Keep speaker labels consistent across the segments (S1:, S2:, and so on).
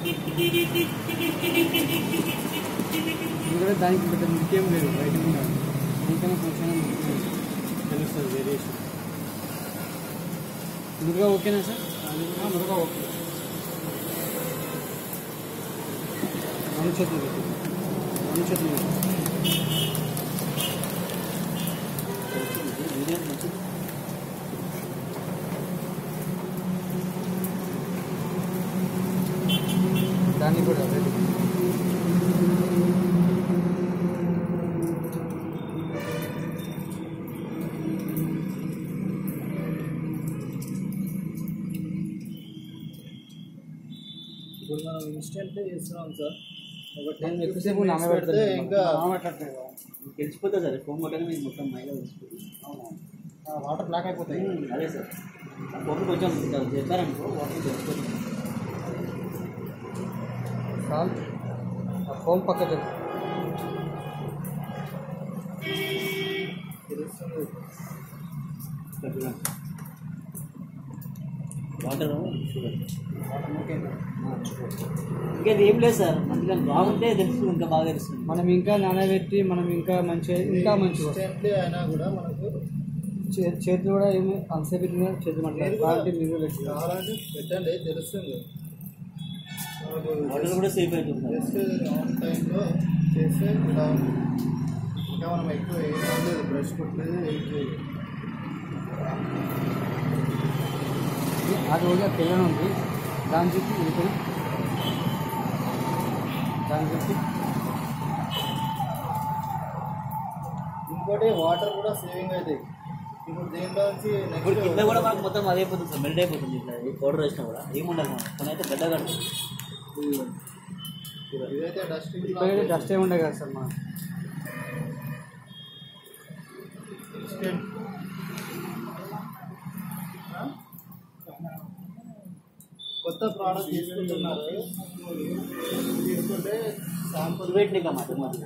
S1: ఎందుకంటే దానికి పెద్ద ముఖ్యం లేదు బయట మీద దీనికన్నా కొంచెం తెలుస్తుంది వేరియేషన్ ముందుగా ఓకేనా సార్ ముందుగా ఓకే రెండు చేతులు పెట్టి రెండు చేతులు పెట్టి దాన్ని కూడా రెడీ
S2: ఇప్పుడు మనం ఇన్స్టెంట్ చేస్తున్నాం సార్ ఒక
S1: నేను
S2: టెన్
S1: ఎక్కువసేపు
S2: పెడితే
S1: నానబెడితే
S2: ఇంకా
S1: నానబెట్టట్లేదు
S3: తెలిసిపోతుంది సార్ ఫోన్ కొట్టగా మీకు మొత్తం మైగా తెలిసిపోతుంది
S1: వాటర్ బ్లాక్ అయిపోతాయి
S3: అదే సార్ ఆ ఫోన్ కొంచెం చెప్పారనుకో వాటర్ తెలిసిపోతుంది
S1: చాలు ఆ ఫోన్ పక్క చెప్పు
S3: వాటర్ షుగర్
S1: వాటర్ ముఖ్యంగా
S3: ఇంకా అది ఏం లేదు సార్ మంచిగా బాగుంటే తెలుస్తుంది ఇంకా బాగా తెలుస్తుంది
S1: మనం ఇంకా నానబెట్టి మనం ఇంకా మంచిగా ఇంకా మంచిగా వస్తాయి.
S2: ఇన్స్టెంట్లీ అయినా కూడా మనకు
S1: చే- చేతులు కూడా ఏమి అంతసేపు పెట్టినా చేతులు మాట్లాడారు కాబట్టి మీరు పెట్టి
S2: కావాలంటే పెట్టండి తెలుస్తుంది మనకు
S3: వాటర్ కూడా సేఫ్ అవుతుంది సార్
S2: జస్ట్ ఆన్ టైంలో చేస్తే ఇలా ఉంది. ఇంకా మనం ఎక్కువ ఏం లేదు బ్రష్ కొట్టలేదు ఏం చేయలేదు
S1: అది కూడా తెల్లని ఉంది దాని చుట్టూ ఇది దాని చుట్టూ
S2: ఇంకోటి వాటర్ కూడా సేవింగ్ అవుతాయి ఇప్పుడు దీంట్లో నుంచి
S3: ఇప్పుడు కింద
S2: నెక్స్ట్
S3: కూడా మనకు మొత్తం అదే అయిపోతుంది సార్ మెల్ట్ అయిపోతుంది ఇట్లా ఈ పౌడర్ వేసినా కూడా ఏముండదు మనం కొన్ని అయితే గడ్డ కడుతుంది
S2: ఇదైతే డస్టింగ్
S1: ఇప్పుడైతే డస్ట్ ఏమి ఉండే కదా సార్ మనం
S2: ఇన్స్టెంట్ కొత్త ప్రోడక్ట్ తీసుకుంటున్నారు తీసుకుంటే శాంపుల్
S3: పెట్టినాక మాట మాట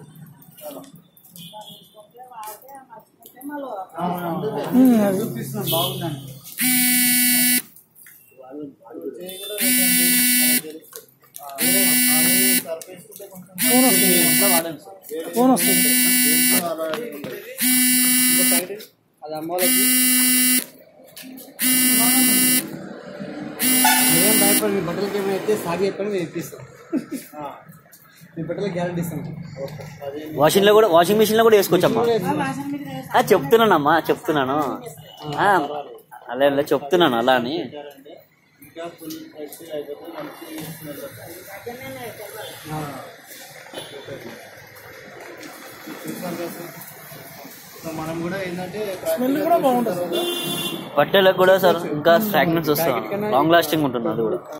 S1: చూపిస్తున్నాం బాగుందండి
S3: వాళ్ళు వాళ్ళు
S2: చేయి కూడా పెట్టండి, మనకు తెలుస్తుంది. ఆల్రెడీ సర్ఫ్ వేసుకుంటే కొంచెం
S3: ఇంట్లో వాడండి సార్
S1: ఫోన్ వస్తుంది
S2: దీంట్లో అలాగే ఉంటుంది.
S1: ఇంకో సైడ్ అది అమ్మవాళ్ళకి ఏం భయపడి మీ బట్టలకి ఏమైనా అయితే సాగి చెప్పండి మేము ఇప్పిస్తాం మీ బట్టలకి గ్యారంటీ ఇస్తాం
S2: అదే
S3: వాషింగ్ లో కూడా వాషింగ్ మిషన్ లో కూడా వేసుకోవచ్చమ్మా ఆ, చెప్తున్నానమ్మా చెప్తున్నాను ఆ, అలా అలా చెప్తున్నాను అలా అని
S2: పెట్టారంటే ఇంకా ఫుల్ ఫ్రెష్ అయిపోతే మంచి స్మెల్ సో మనం కూడా ఏంటంటే స్మెల్ కూడా బాగుంటుంది
S3: బట్టలకు కూడా సార్ ఇంకా ఫ్రాగ్రెన్స్ వస్తుంది లాంగ్ లాస్టింగ్ ఉంటుంది అది కూడా